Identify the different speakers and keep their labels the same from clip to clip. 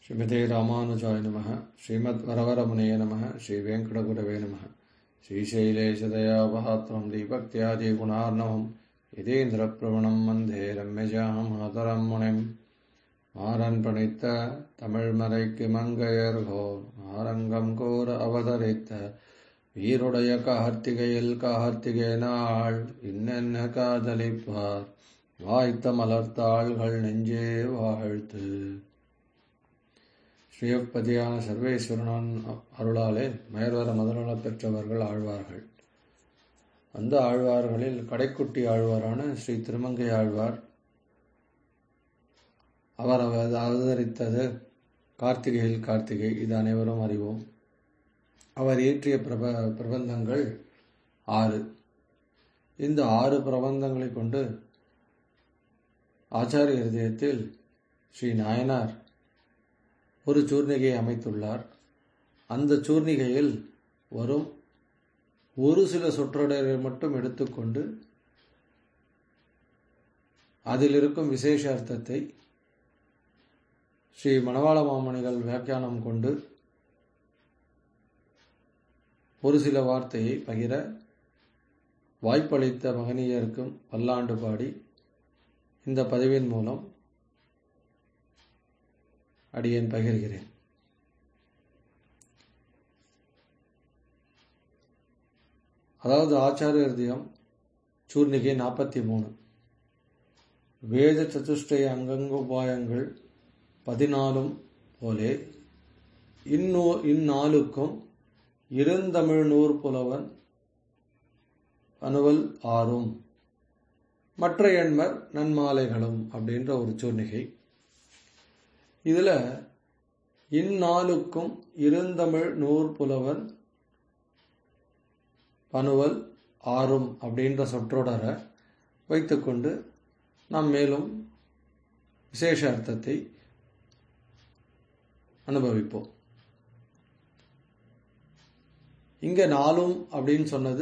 Speaker 1: ஸ்ரீமதே ராமானுஜாய நம ஸ்ரீமத் வரவரமுனைய நம ஸ்ரீ வெங்கடகுரவே நம ஸ்ரீசைலேஷதயாபஹாத்திரம் தீபக்தியாதி குணார்ணவம் யதேந்திரப்பிரவணம் வந்தே ரம்யஜாம் மாதரம் முனிம் மாறன் பணித்த தமிழ்மறைக்கு மங்கையர்கோர் ஆரங்கம் கோர அவதரித்த வீருடைய கார்த்திகையில் கார்த்திகை நாள் இன்னென்ன காதலிப்பார் வாய்த்த மலர்த்தாள்கள் நெஞ்சே வாழ்த்து ஸ்ரீயப்பதியான சர்வேஸ்வரனான் அருளாலே மயர்வர மதநல பெற்றவர்கள் ஆழ்வார்கள் அந்த ஆழ்வார்களில் கடைக்குட்டி ஆழ்வாரான ஸ்ரீ திருமங்கை ஆழ்வார் அவர் அவதரித்தது கார்த்திகையில் கார்த்திகை இது அனைவரும் அறிவோம் அவர் இயற்றிய பிரப பிரபந்தங்கள் ஆறு இந்த ஆறு பிரபந்தங்களை கொண்டு ஆச்சாரிய ஹிருதயத்தில் ஸ்ரீ நாயனார் ஒரு சூர்ணிகையை அமைத்துள்ளார் அந்த சூர்ணிகையில் வரும் ஒரு சில சொற்றொடரை மட்டும் எடுத்துக்கொண்டு அதில் இருக்கும் விசேஷ அர்த்தத்தை ஸ்ரீ மணவாள மாமணிகள் வியாக்கியானம் கொண்டு ஒரு சில வார்த்தையை பகிர வாய்ப்பளித்த மகனியருக்கும் பல்லாண்டு பாடி இந்த பதிவின் மூலம் அடியேன் பகிர்கிறேன் அதாவது ஆச்சாரிய ஹிருதயம் சூர்ணிகை நாற்பத்தி மூணு வேத சதுஷ்டய அங்கங்கோபாயங்கள் பதினாலும் போலே இந்நூ இந்நாளுக்கும் இருந்தமிழ் நூறு புலவன் அனுவல் ஆறும் மற்ற எண்மர் நன்மாலைகளும் அப்படின்ற ஒரு சூர்ணிகை இதில் இந்நாளுக்கும் இருந்தமிழ் நூறு புலவன் பனுவல் ஆறும் அப்படின்ற சொற்றொடரை வைத்துக்கொண்டு நாம் மேலும் விசேஷ அர்த்தத்தை அனுபவிப்போம் இங்க நாளும் அப்படின்னு சொன்னது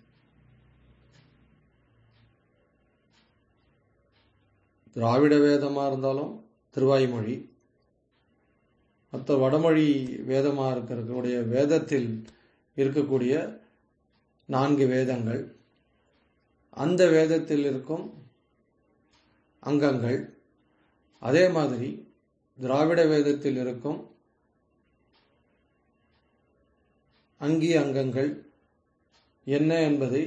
Speaker 1: திராவிட வேதமாக இருந்தாலும் திருவாய்மொழி மற்ற வடமொழி வேதமாக இருக்கிறக்கூடிய வேதத்தில் இருக்கக்கூடிய நான்கு வேதங்கள் அந்த வேதத்தில் இருக்கும் அங்கங்கள் அதே மாதிரி திராவிட வேதத்தில் இருக்கும் அங்கி அங்கங்கள் என்ன என்பதை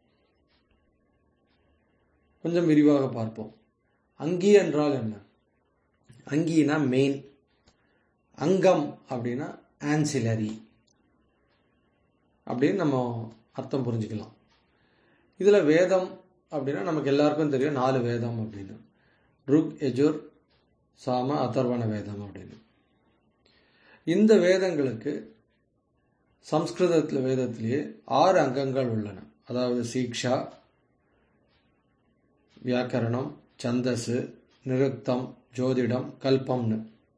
Speaker 1: கொஞ்சம் விரிவாக பார்ப்போம் அங்கி என்றால் என்ன அங்கினா மெயின் அங்கம் அப்படின்னா ஆன்சிலரி அப்படின்னு நம்ம அர்த்தம் புரிஞ்சுக்கலாம் இதில் வேதம் அப்படின்னா நமக்கு எல்லாருக்கும் தெரியும் நாலு வேதம் அப்படின்னு ருக் எஜுர் சாம அதர்வண வேதம் அப்படின்னு இந்த வேதங்களுக்கு சம்ஸ்கிருதத்தில் வேதத்திலேயே ஆறு அங்கங்கள் உள்ளன அதாவது சீக்ஷா வியாக்கரணம் சந்தசு நிருக்தம் ஜோதிடம் கல்பம்னு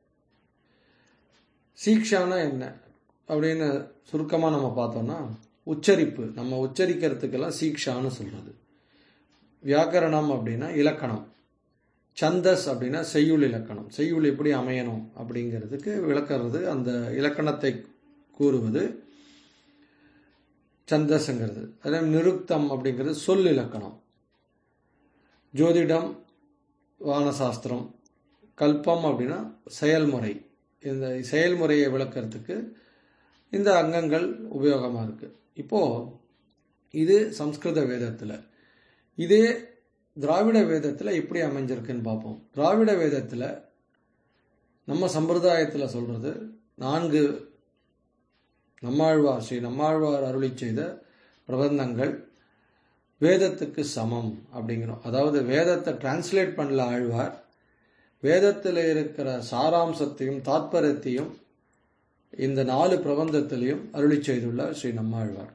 Speaker 1: சீக்ஷானா என்ன அப்படின்னு சுருக்கமாக நம்ம பார்த்தோம்னா உச்சரிப்பு நம்ம உச்சரிக்கிறதுக்கெல்லாம் சீக்ஷான்னு சொல்கிறது வியாக்கரணம் அப்படின்னா இலக்கணம் சந்தஸ் அப்படின்னா செய்யுள் இலக்கணம் செய்யுள் எப்படி அமையணும் அப்படிங்கிறதுக்கு விளக்கிறது அந்த இலக்கணத்தை கூறுவது சந்தஸ்ங்கிறது அதே நிருக்தம் அப்படிங்கிறது சொல் இலக்கணம் ஜோதிடம் வானசாஸ்திரம் கல்பம் அப்படின்னா செயல்முறை இந்த செயல்முறையை விளக்கிறதுக்கு இந்த அங்கங்கள் உபயோகமாக இருக்குது இப்போது இது சம்ஸ்கிருத வேதத்தில் இதே திராவிட வேதத்தில் எப்படி அமைஞ்சிருக்குன்னு பார்ப்போம் திராவிட வேதத்தில் நம்ம சம்பிரதாயத்தில் சொல்கிறது நான்கு நம்மாழ்வார் ஸ்ரீ நம்மாழ்வார் அருளி செய்த பிரபந்தங்கள் வேதத்துக்கு சமம் அப்படிங்கிறோம் அதாவது வேதத்தை டிரான்ஸ்லேட் பண்ணல ஆழ்வார் வேதத்தில் இருக்கிற சாராம்சத்தையும் தாத்பரியத்தையும் இந்த நாலு பிரபந்தத்திலையும் அருளி செய்துள்ளார் ஸ்ரீ நம்மாழ்வார்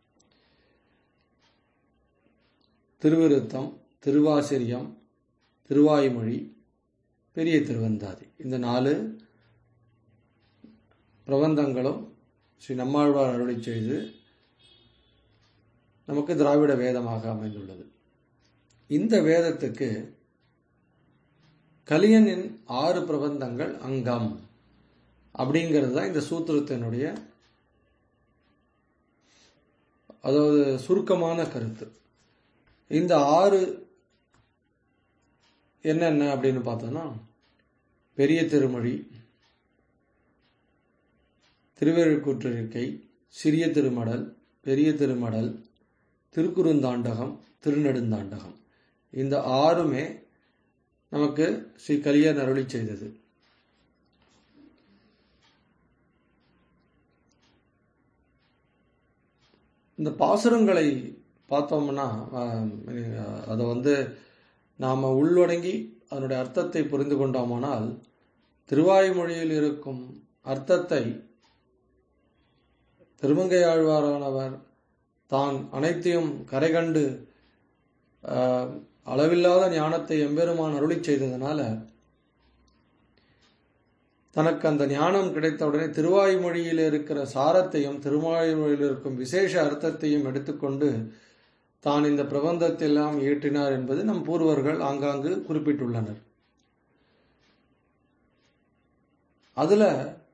Speaker 1: திருவிருத்தம் திருவாசிரியம் திருவாய்மொழி பெரிய திருவந்தாதி இந்த நாலு பிரபந்தங்களும் ஸ்ரீ நம்மாழ்வார் அருளி செய்து நமக்கு திராவிட வேதமாக அமைந்துள்ளது இந்த வேதத்துக்கு கலியனின் ஆறு பிரபந்தங்கள் அங்கம் அப்படிங்கிறது தான் இந்த சூத்திரத்தினுடைய அதாவது சுருக்கமான கருத்து இந்த ஆறு என்னென்ன அப்படின்னு பார்த்தோம்னா பெரிய திருமொழி திருவேழுக்கூற்றிருக்கை சிறிய திருமடல் பெரிய திருமடல் திருக்குறுந்தாண்டகம் திருநெடுந்தாண்டகம் இந்த ஆறுமே நமக்கு ஸ்ரீ கலியன் அருளி செய்தது இந்த பாசுரங்களை பார்த்தோம்னா அதை வந்து நாம் உள்ளடங்கி அதனுடைய அர்த்தத்தை புரிந்து கொண்டோமானால் திருவாய்மொழியில் இருக்கும் அர்த்தத்தை திருமங்கையாழ்வாரானவர் தான் அனைத்தையும் கரை கண்டு அளவில்லாத ஞானத்தை எம்பெருமான் அருளி செய்ததுனால தனக்கு அந்த ஞானம் கிடைத்தவுடனே திருவாய்மொழியில் இருக்கிற சாரத்தையும் திருவாய்மொழியில் இருக்கும் விசேஷ அர்த்தத்தையும் எடுத்துக்கொண்டு தான் இந்த பிரபந்தத்தெல்லாம் இயற்றினார் என்பது நம் பூர்வர்கள் ஆங்காங்கு குறிப்பிட்டுள்ளனர் அதுல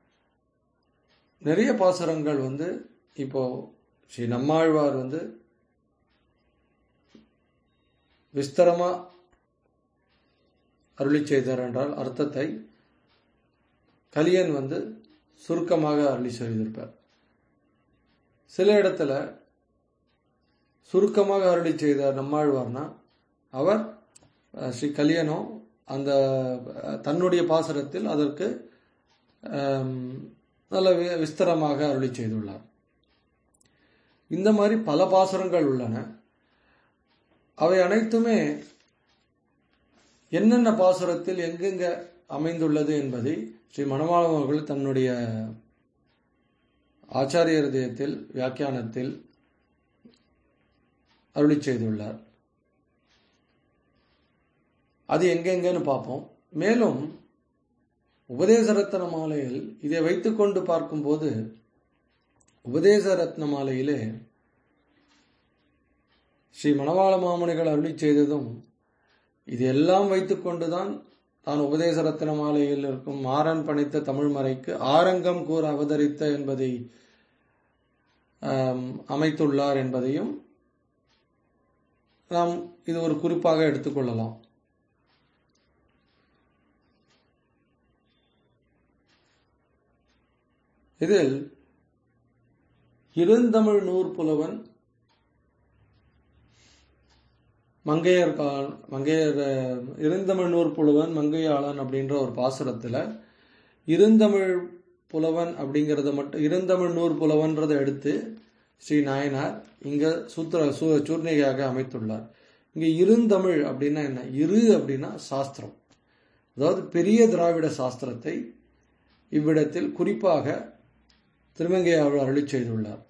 Speaker 1: நிறைய பாசுரங்கள் வந்து இப்போ ஸ்ரீ நம்மாழ்வார் வந்து விஸ்தரமா அருளி செய்தார் என்றால் அர்த்தத்தை கலியன் வந்து சுருக்கமாக அருளி செய்திருப்பார் சில இடத்துல சுருக்கமாக அருளி செய்தார் நம்மாழ்வார்னா அவர் ஸ்ரீ கலியனோ அந்த தன்னுடைய பாசரத்தில் அதற்கு நல்ல விஸ்தரமாக அருளி செய்துள்ளார் இந்த மாதிரி பல பாசுரங்கள் உள்ளன அவை அனைத்துமே என்னென்ன பாசுரத்தில் எங்கெங்க அமைந்துள்ளது என்பதை ஸ்ரீ மணவாளன் அவர்கள் தன்னுடைய ஆச்சாரிய ஹிருதயத்தில் வியாக்கியானத்தில் அருளி செய்துள்ளார் அது எங்கெங்கன்னு பார்ப்போம் மேலும் உபதேச ரத்ன மாலையில் இதை வைத்துக்கொண்டு பார்க்கும்போது உபதேச ரத்ன மாலையிலே ஸ்ரீ மணவாள மாமுனிகள் அருளி செய்ததும் இது எல்லாம் வைத்துக்கொண்டுதான் தான் உபதேச ரத்ன மாலையில் இருக்கும் மாறன் பணித்த தமிழ்மறைக்கு ஆரங்கம் கூற அவதரித்த என்பதை அமைத்துள்ளார் என்பதையும் நாம் இது ஒரு குறிப்பாக எடுத்துக்கொள்ளலாம் இதில் இருந்தமிழ் நூற்புலவன் மங்கையர் மங்கையர் இருந்தமிழ் நூற் புலவன் மங்கையாளன் அப்படின்ற ஒரு பாசுரத்தில் இருந்தமிழ் புலவன் அப்படிங்கிறத மட்டும் இருந்தமிழ் நூற் புலவன்றதை எடுத்து ஸ்ரீ நாயனார் இங்கே சூத்திர சூ சூர்ணிகையாக அமைத்துள்ளார் இங்கே இருந்தமிழ் அப்படின்னா என்ன இரு அப்படின்னா சாஸ்திரம் அதாவது பெரிய திராவிட சாஸ்திரத்தை இவ்விடத்தில் குறிப்பாக திருமங்கை அவள் அருளி செய்துள்ளார்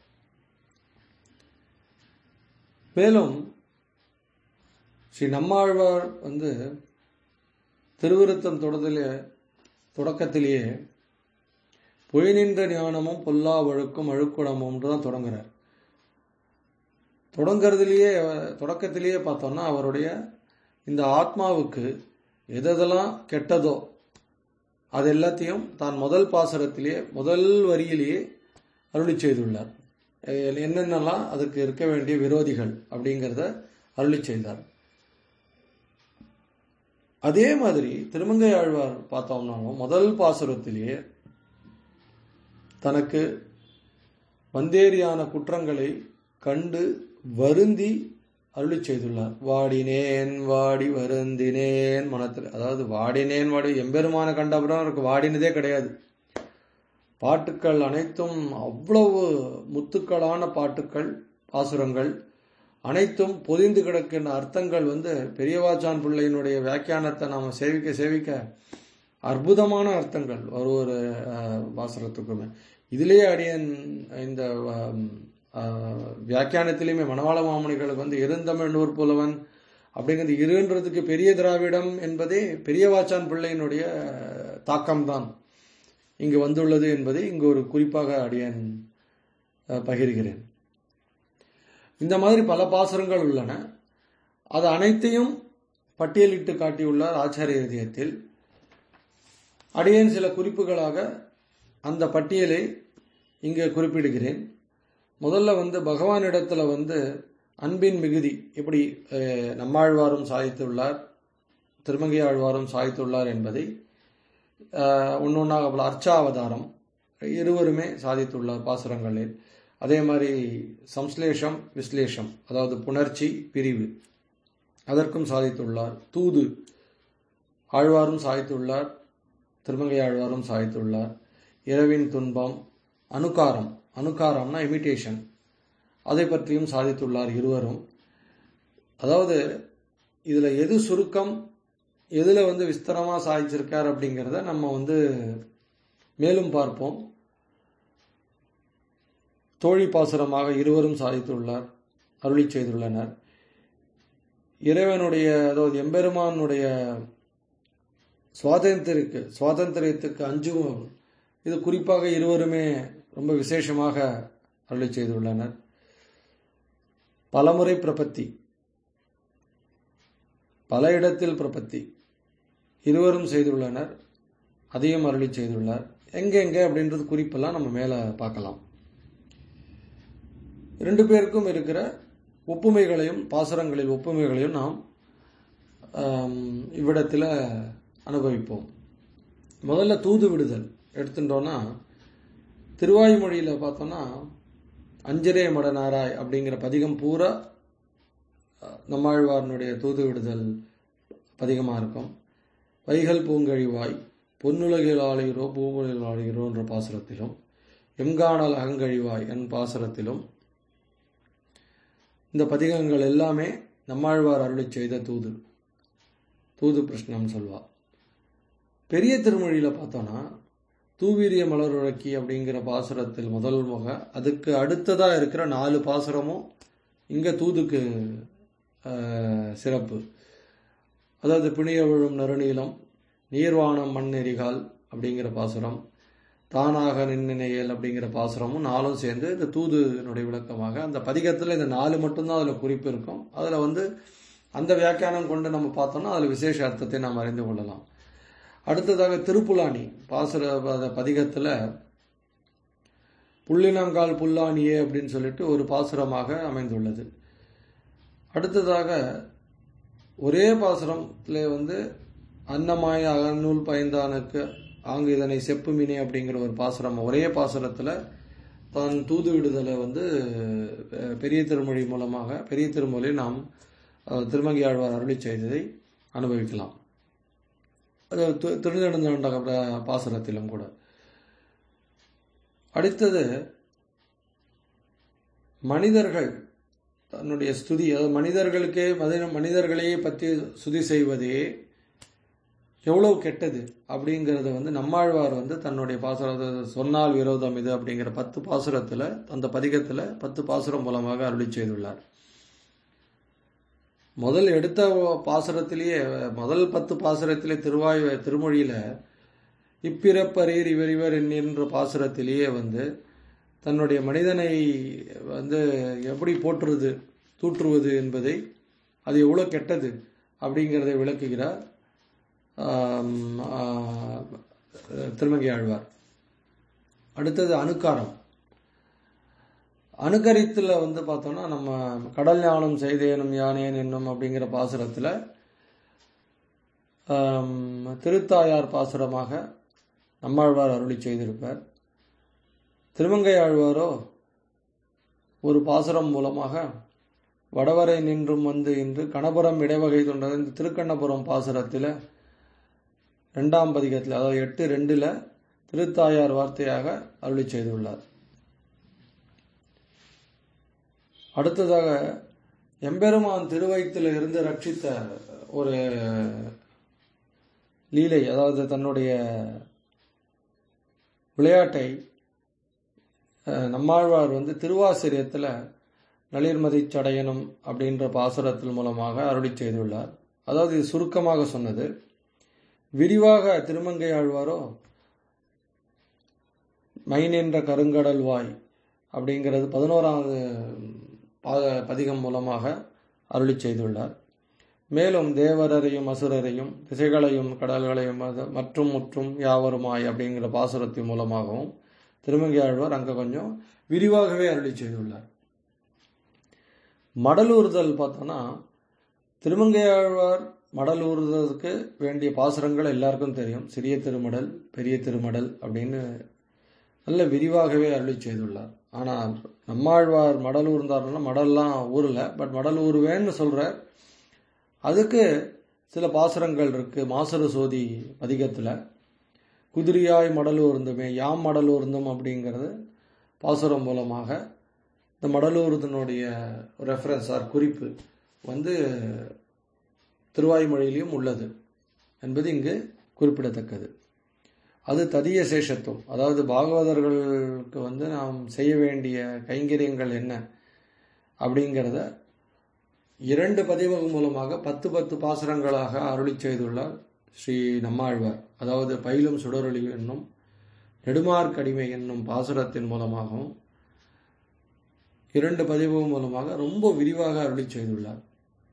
Speaker 1: மேலும் ஸ்ரீ நம்மாழ்வார் வந்து திருவிருத்தம் தொடர்திலே தொடக்கத்திலேயே பொய் நின்ற ஞானமும் பொல்லா வழுக்கும் அழுக்குடமும் தான் தொடங்குறார் தொடங்கிறதுலேயே தொடக்கத்திலேயே பார்த்தோம்னா அவருடைய இந்த ஆத்மாவுக்கு எதெல்லாம் கெட்டதோ அது எல்லாத்தையும் தான் முதல் பாசரத்திலேயே முதல் வரியிலேயே அருளி செய்துள்ளார் என்னென்னலாம் அதுக்கு இருக்க வேண்டிய விரோதிகள் அப்படிங்கிறத அருளி செய்தார் அதே மாதிரி திருமங்கை ஆழ்வார் பார்த்தோம்னாலும் முதல் பாசுரத்திலேயே தனக்கு வந்தேரியான குற்றங்களை கண்டு வருந்தி அருளி செய்துள்ளார் வாடினேன் வாடி வருந்தினேன் மனத்தில் அதாவது வாடினேன் வாடி எம்பெருமான கண்டபுரம் அவருக்கு வாடினதே கிடையாது பாட்டுக்கள் அனைத்தும் அவ்வளவு முத்துக்களான பாட்டுக்கள் பாசுரங்கள் அனைத்தும் பொதிந்து கிடக்கின்ற அர்த்தங்கள் வந்து பெரியவாச்சான் பிள்ளையினுடைய வியாக்கியானத்தை நாம் சேவிக்க சேவிக்க அற்புதமான அர்த்தங்கள் ஒரு ஒரு பாசுரத்துக்குமே இதுலேயே அடியன் இந்த வியாக்கியானத்திலையுமே மணவாள மாமணிகளுக்கு வந்து இருந்தமிழ் நூற் புலவன் அப்படிங்கிறது இருன்றதுக்கு பெரிய திராவிடம் என்பதே பெரியவாச்சான் பிள்ளையினுடைய தாக்கம்தான் இங்கு வந்துள்ளது என்பதை இங்கு ஒரு குறிப்பாக அடியன் பகிர்கிறேன் இந்த மாதிரி பல பாசுரங்கள் உள்ளன அது அனைத்தையும் பட்டியலிட்டு காட்டியுள்ளார் ஆச்சாரிய இதயத்தில் அடியேன் சில குறிப்புகளாக அந்த பட்டியலை இங்கே குறிப்பிடுகிறேன் முதல்ல வந்து பகவானிடத்துல வந்து அன்பின் மிகுதி எப்படி அஹ், நம்மாழ்வாரும் சாதித்துள்ளார் திருமங்கை ஆழ்வாரும் சாதித்துள்ளார் என்பதை ஒன்று ஒன்றாக போல அர்ச்சாவதாரம் இருவருமே சாதித்துள்ளார் பாசுரங்களில் அதே மாதிரி சம்ஸ்லேஷம் விஸ்லேஷம் அதாவது புணர்ச்சி பிரிவு அதற்கும் சாதித்துள்ளார் தூது ஆழ்வாரும் சாதித்துள்ளார் திருமங்கை ஆழ்வாரும் சாதித்துள்ளார் இரவின் துன்பம் அனுகாரம் அனுகாரம்னா இமிட்டேஷன் அதை பற்றியும் சாதித்துள்ளார் இருவரும் அதாவது இதில் எது சுருக்கம் எதில் வந்து விஸ்தரமாக சாதிச்சிருக்கார் அப்படிங்கிறத நம்ம வந்து மேலும் பார்ப்போம் தோழி பாசுரமாக இருவரும் சாதித்துள்ளார் அருளி செய்துள்ளனர் இறைவனுடைய அதாவது எம்பெருமானுடைய சுவாதந்திரக்கு சுவாதந்திரத்துக்கு அஞ்சும் இது குறிப்பாக இருவருமே ரொம்ப விசேஷமாக அருளி செய்துள்ளனர் பலமுறை பிரபத்தி பல இடத்தில் பிரபத்தி இருவரும் செய்துள்ளனர் அதையும் அருளி செய்துள்ளார் எங்கெங்க அப்படின்றது குறிப்பெல்லாம் நம்ம மேலே பார்க்கலாம் ரெண்டு பேருக்கும் இருக்கிற ஒப்புமைகளையும் பாசுரங்களில் ஒப்புமைகளையும் நாம் ஆம், இவ்விடத்தில் அனுபவிப்போம் முதல்ல தூது விடுதல் எடுத்துட்டோன்னா திருவாய்மொழியில் பார்த்தோன்னா அஞ்சரே மடனாராய் அப்படிங்கிற பதிகம் பூரா அஹ், நம்மாழ்வாரனுடைய தூது விடுதல் பதிகமாக இருக்கும் வைகல் பூங்கழிவாய் பொன்னுலகில் ஆளுகிறோ பூவுலகில் ஆளுகிறோ என்ற பாசுரத்திலும் எம்கானல் அகங்கழிவாய் என் பாசுரத்திலும் இந்த பதிகங்கள் எல்லாமே நம்மாழ்வார் அருளி செய்த தூது தூது பிரஷ்னம் சொல்வா பெரிய திருமொழியில் பார்த்தோன்னா தூவீரிய மலருழக்கி அப்படிங்கிற பாசுரத்தில் முதல் முக அதுக்கு அடுத்ததாக இருக்கிற நாலு பாசுரமும் இங்கே தூதுக்கு ஆஹ், சிறப்பு அதாவது பிணிய விழும் நறுநீளம் நீர்வானம் மண் நெறிகால் அப்படிங்கிற பாசுரம் தானாக நின்னினையல் அப்படிங்கிற பாசுரமும் நாலும் சேர்ந்து இந்த தூதுனுடைய விளக்கமாக அந்த பதிகத்தில் இந்த நாலு மட்டும்தான் அதில் குறிப்பு இருக்கும் அதில் வந்து அந்த வியாக்கியானம் கொண்டு நம்ம பார்த்தோம்னா அதில் விசேஷ அர்த்தத்தை நாம் அறிந்து கொள்ளலாம் அடுத்ததாக திருப்புலானி பாசுர ப- பதிகத்துல புள்ளினங்கால் புல்லானியே அப்படின்னு சொல்லிட்டு ஒரு பாசுரமாக அமைந்துள்ளது அடுத்ததாக ஒரே பாசுரத்துல வந்து அன்னமாய அகநூல் பயந்தானுக்கு ஆங்கு இதனை செப்புமினே அப்படிங்கிற ஒரு பாசுரம் ஒரே பாசுரத்துல தான் தூது விடுதலை வந்து அஹ், பெரிய திருமொழி மூலமாக பெரிய திருமொழி நாம் அஹ், திருமங்கை ஆழ்வார் அருளி செய்ததை அனுபவிக்கலாம் அது தி- திருநெடுந்தாண்ட பாசுரத்திலும் கூட அடுத்தது மனிதர்கள் தன்னுடைய ஸ்துதி அதாவது மனிதர்களுக்கே மனித மனிதர்களையே பற்றி ஸ்துதி செய்வதே எவ்வளவு கெட்டது அப்படிங்கிறத வந்து நம்மாழ்வார் வந்து தன்னுடைய பாசுரத்தை சொன்னால் விரோதம் இது அப்படிங்கிற பத்து பாசுரத்தில் அந்த பதிகத்தில் பத்து பாசுரம் மூலமாக அருளி செய்துள்ளார் முதல் எடுத்த பாசுரத்திலேயே முதல் பத்து பாசுரத்திலே திருவாய் திருமொழியில இப்பிறப்பரீர் இவர் இவர் என்கின்ற பாசுரத்திலேயே வந்து தன்னுடைய மனிதனை வந்து எப்படி போற்றுவது தூற்றுவது என்பதை அது எவ்வளோ கெட்டது அப்படிங்கிறதை விளக்குகிறார் ஆம், ஆ, திருமங்கை ஆழ்வார் அடுத்தது அணுக்காரம் அணுக்கரித்துல வந்து பார்த்தோம்னா நம்ம கடல் ஞானம் செய்தேனும் யானேன் என்னும் அப்படிங்கிற பாசுரத்துல ஆம், திருத்தாயார் பாசுரமாக நம்மாழ்வார் அருளி செய்திருப்பார் திருமங்கை ஆழ்வாரோ ஒரு பாசுரம் மூலமாக வடவரை நின்றும் வந்து இன்று கணபுரம் இடைவகை தொண்டது இந்த திருக்கண்ணபுரம் பாசுரத்தில் ரெண்டாம் பதிகத்தில் அதாவது எட்டு ரெண்டில் திருத்தாயார் வார்த்தையாக அருளி செய்துள்ளார் அடுத்ததாக எம்பெருமான் திருவயிற்றில் இருந்து ரட்சித்த ஒரு லீலை அதாவது தன்னுடைய விளையாட்டை அஹ், நம்மாழ்வார் வந்து திருவாசிரியத்தில் நளிர்மதி சடையனும் அப்படின்ற பாசுரத்தின் மூலமாக அருளி செய்துள்ளார் அதாவது இது சுருக்கமாக சொன்னது விரிவாக திருமங்கை ஆழ்வாரோ மைன் என்ற கருங்கடல் வாய் அப்படிங்கிறது பதினோராவது பா- பதிகம் மூலமாக அருளி செய்துள்ளார் மேலும் தேவரரையும் அசுரரையும் திசைகளையும் கடல்களையும் அது மற்றும் முற்றும் யாவருமாய் அப்படிங்கிற பாசுரத்தின் மூலமாகவும் திருமங்கை ஆழ்வார் அங்கே கொஞ்சம் விரிவாகவே அருளி செய்துள்ளார் மடலூறுதல் பார்த்தோன்னா திருமங்கை ஆழ்வார் மடல் ஊறுதலுக்கு வேண்டிய பாசுரங்கள் எல்லாருக்கும் தெரியும் சிறிய திருமடல் பெரிய திருமடல் அப்படின்னு நல்ல விரிவாகவே அருளி செய்துள்ளார் ஆனால் நம்மாழ்வார் மடல் ஊர்ந்தாருன்னா மடல்லாம் ஊறல பட் மடல் ஊறுவேன்னு சொல்கிறார் அதுக்கு சில பாசுரங்கள் இருக்குது மாசரு சோதி பதிகத்தில் குதிரியாய் மடல் ஊர்ந்துமே யாம் மடல் ஊர்ந்தோம் அப்படிங்கிறது பாசுரம் மூலமாக இந்த மடலூர்தனுடைய ரெஃபரன்ஸ் ஆர் குறிப்பு வந்து திருவாய்மொழியிலையும் உள்ளது என்பது இங்கு குறிப்பிடத்தக்கது அது ததிய சேஷத்துவம் அதாவது பாகவதர்களுக்கு வந்து நாம் செய்ய வேண்டிய கைங்கரியங்கள் என்ன அப்படிங்கிறத இரண்டு பதிவுகள் மூலமாக பத்து பத்து பாசுரங்களாக அருளி செய்துள்ளார் ஸ்ரீ நம்மாழ்வார் அதாவது பயிலும் சுடரொளி என்னும் நெடுமார்க்கடிமை என்னும் பாசுரத்தின் மூலமாகவும் இரண்டு பதிவு மூலமாக ரொம்ப விரிவாக அருளி செய்துள்ளார்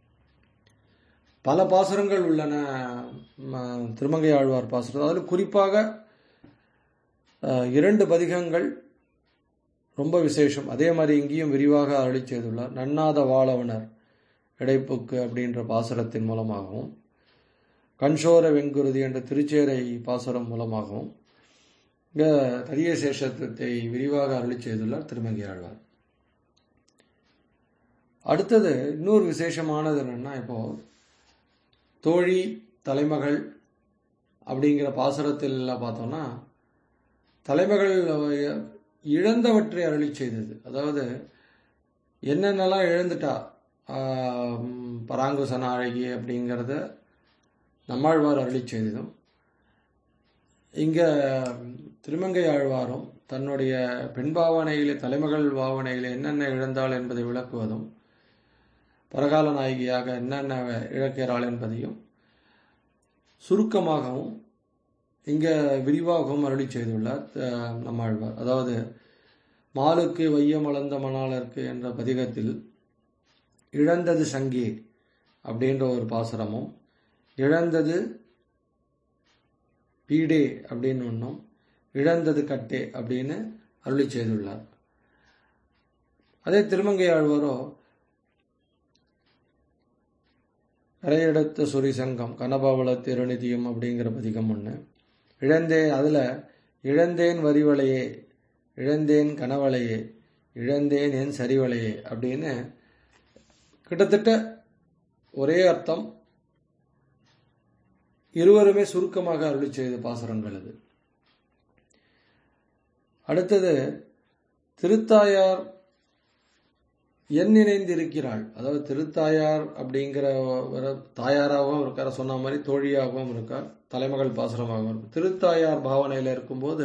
Speaker 1: பல பாசுரங்கள் உள்ளன திருமங்கை ஆழ்வார் பாசுரம் அதில் குறிப்பாக இரண்டு பதிகங்கள் ரொம்ப விசேஷம் அதே மாதிரி இங்கேயும் விரிவாக அருளி செய்துள்ளார் நன்னாத வாழவனர் இடைப்புக்கு அப்படின்ற பாசுரத்தின் மூலமாகவும் கண்சோர வெண்குருதி என்ற திருச்சேரை பாசுரம் மூலமாகவும் இந்த தரிய சேஷத்தை விரிவாக அருளி செய்துள்ளார் திருமங்கை ஆழ்வார் அடுத்தது இன்னொரு விசேஷமானது என்னென்னா இப்போ தோழி தலைமகள் அப்படிங்கிற பாசுரத்தில் பார்த்தோம்னா தலைமகள் இழந்தவற்றை அருளி செய்தது அதாவது என்னென்னலாம் இழந்துட்டா பராங்குசன அழகி அப்படிங்கிறத நம்மாழ்வார் அருளி செய்ததும் இங்கே திருமங்கை ஆழ்வாரும் தன்னுடைய பெண் பாவனையிலே தலைமகள் பாவனையிலே என்னென்ன இழந்தாள் என்பதை விளக்குவதும் பரகால நாயகியாக என்னென்ன இழக்கிறாள் என்பதையும் சுருக்கமாகவும் இங்கே விரிவாகவும் அருளி செய்துள்ளார் நம்மாழ்வார் அதாவது மாலுக்கு வையம் அளந்த மணாளருக்கு என்ற பதிகத்தில் இழந்தது சங்கே அப்படின்ற ஒரு பாசுரமும் இழந்தது பீடே அப்படின்னு ஒன்றும் இழந்தது கட்டே அப்படின்னு அருளி செய்துள்ளார் அதே திருமங்கை ஆழ்வாரோ கரையெடுத்த சுரிசங்கம் கனபாவள திருநிதியம் அப்படிங்கிற பதிகம் ஒன்று இழந்தே அதில் இழந்தேன் வரிவளையே இழந்தேன் கனவளையே இழந்தேன் என் சரிவளையே அப்படின்னு கிட்டத்தட்ட ஒரே அர்த்தம் இருவருமே சுருக்கமாக அருளி செய்த பாசுரங்கள் அது அடுத்தது திருத்தாயார் என் இணைந்திருக்கிறாள் அதாவது திருத்தாயார் அப்படிங்கிற ஒரு தாயாராகவும் இருக்கார் சொன்ன மாதிரி தோழியாகவும் இருக்கார் தலைமகள் பாசுரமாகவும் இருக்கும் திருத்தாயார் பாவனையில் இருக்கும்போது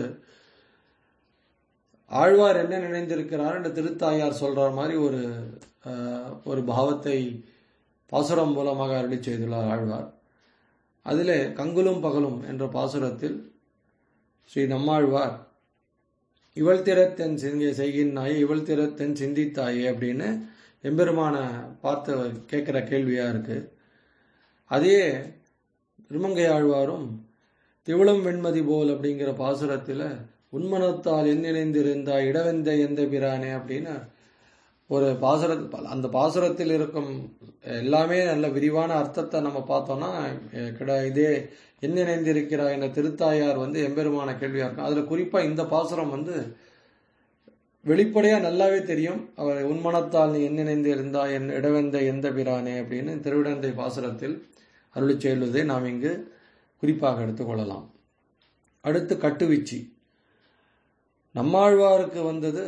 Speaker 1: ஆழ்வார் என்ன நினைந்திருக்கிறார் என்று திருத்தாயார் சொல்ற மாதிரி ஒரு ஒரு பாவத்தை பாசுரம் மூலமாக அருளி செய்துள்ளார் ஆழ்வார் அதிலே கங்குலும் பகலும் என்ற பாசுரத்தில் ஸ்ரீ நம்மாழ்வார் இவள் திறத்தென் சிங்க செய்கின்றாயே இவள் திறத்தென் சிந்தித்தாயே அப்படின்னு எம்பெருமான பார்த்து கேட்குற கேள்வியாக இருக்கு அதே திருமங்கை ஆழ்வாரும் திவளம் வெண்மதி போல் அப்படிங்கிற பாசுரத்தில் உன்மனத்தால் என் இணைந்திருந்தா இடவெந்த எந்த பிரானே அப்படின்னு ஒரு பாசுர அந்த பாசுரத்தில் இருக்கும் எல்லாமே நல்ல விரிவான அர்த்தத்தை நம்ம பார்த்தோம்னா கிட இதே என் இணைந்திருக்கிறார் என்ற திருத்தாயார் வந்து எம்பெருமான கேள்வியாக இருக்கும் அதில் குறிப்பாக இந்த பாசுரம் வந்து வெளிப்படையாக நல்லாவே தெரியும் அவர் உன்மனத்தால் நீ என் இணைந்து இருந்தா என் இடவெந்த எந்த பிரானே அப்படின்னு திருவிடந்தை பாசுரத்தில் அருளி செய்வதை நாம் இங்கு குறிப்பாக எடுத்துக்கொள்ளலாம் அடுத்து கட்டுவீச்சி நம்மாழ்வாருக்கு வந்தது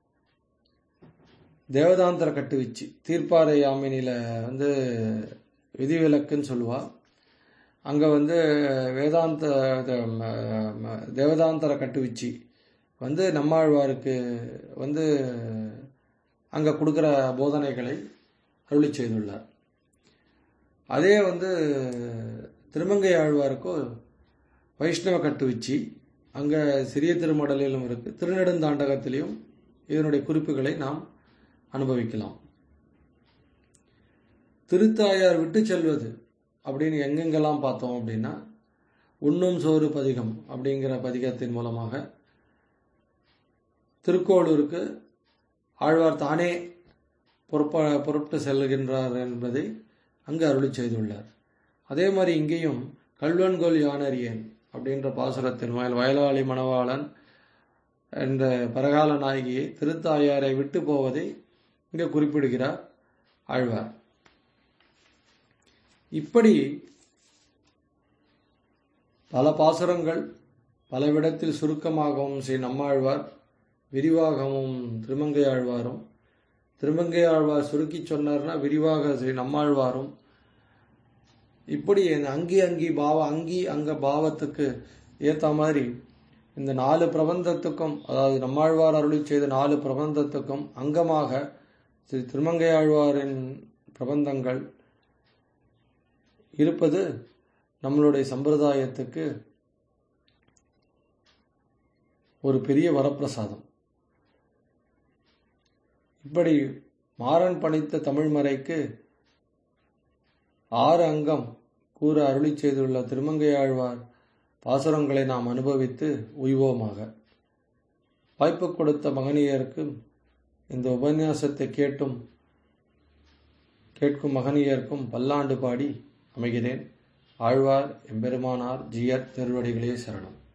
Speaker 1: தேவதாந்திர கட்டுவீச்சு தீர்ப்பாறை யாமினியில் வந்து விதிவிலக்குன்னு சொல்லுவா அங்கே வந்து வேதாந்த தேவதாந்தர கட்டுவீச்சு வந்து நம்மாழ்வாருக்கு வந்து அங்கே கொடுக்குற போதனைகளை அருளி செய்துள்ளார் அதே வந்து திருமங்கை ஆழ்வாருக்கோ வைஷ்ணவ கட்டுவீச்சு அங்கே சிறிய திருமடலிலும் இருக்குது திருநெடுந்தாண்டகத்திலையும் இதனுடைய குறிப்புகளை நாம் அனுபவிக்கலாம் திருத்தாயார் விட்டு செல்வது அப்படின்னு எங்கெங்கெல்லாம் பார்த்தோம் அப்படின்னா உண்ணும் சோறு பதிகம் அப்படிங்கிற பதிகத்தின் மூலமாக திருக்கோளூருக்கு ஆழ்வார் தானே பொறுப்ப பொருட்டு செல்கின்றார் என்பதை அங்கு அருளி செய்துள்ளார் அதே மாதிரி இங்கேயும் கல்வன்கோல் யானரியன் அப்படின்ற பாசுரத்தின் வயல் வயலாளி மணவாளன் என்ற பரகால நாயகியை திருத்தாயாரை விட்டு போவதை இங்கே குறிப்பிடுகிறார் ஆழ்வார் இப்படி பல பாசுரங்கள் பலவிடத்தில் சுருக்கமாகவும் ஸ்ரீ நம்மாழ்வார் விரிவாகவும் திருமங்கை ஆழ்வாரும் திருமங்கை ஆழ்வார் சுருக்கி சொன்னார்னா விரிவாக ஸ்ரீ நம்மாழ்வாரும் இப்படி இந்த அங்கி அங்கி பாவ அங்கி அங்க பாவத்துக்கு ஏற்ற மாதிரி இந்த நாலு பிரபந்தத்துக்கும் அதாவது நம்மாழ்வார் அருளி செய்த நாலு பிரபந்தத்துக்கும் அங்கமாக ஸ்ரீ திருமங்கை ஆழ்வாரின் பிரபந்தங்கள் இருப்பது நம்மளுடைய சம்பிரதாயத்துக்கு ஒரு பெரிய வரப்பிரசாதம் இப்படி மாறன் பணித்த தமிழ்மறைக்கு ஆறு அங்கம் கூற அருளி செய்துள்ள திருமங்கை ஆழ்வார் பாசுரங்களை நாம் அனுபவித்து உய்வோமாக வாய்ப்பு கொடுத்த மகனியருக்கு இந்த உபன்யாசத்தை கேட்டும் கேட்கும் மகனியருக்கும் பல்லாண்டு பாடி அமைகிறேன் ஆழ்வார் எம்பெருமானார் ஜியர் திருவடிகளே சரணம்